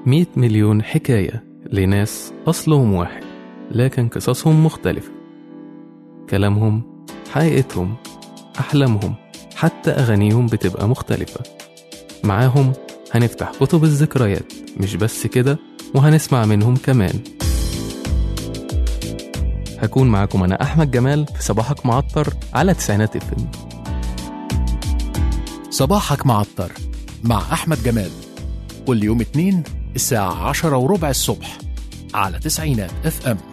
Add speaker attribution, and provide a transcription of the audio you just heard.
Speaker 1: 100 مليون حكاية لناس أصلهم واحد لكن قصصهم مختلفة كلامهم حقيقتهم أحلامهم حتى أغانيهم بتبقى مختلفة معاهم هنفتح كتب الذكريات مش بس كده وهنسمع منهم كمان هكون معاكم أنا أحمد جمال في صباحك معطر على تسعينات افم
Speaker 2: صباحك معطر مع أحمد جمال كل يوم اتنين الساعة عشرة وربع الصبح على تسعينات اف ام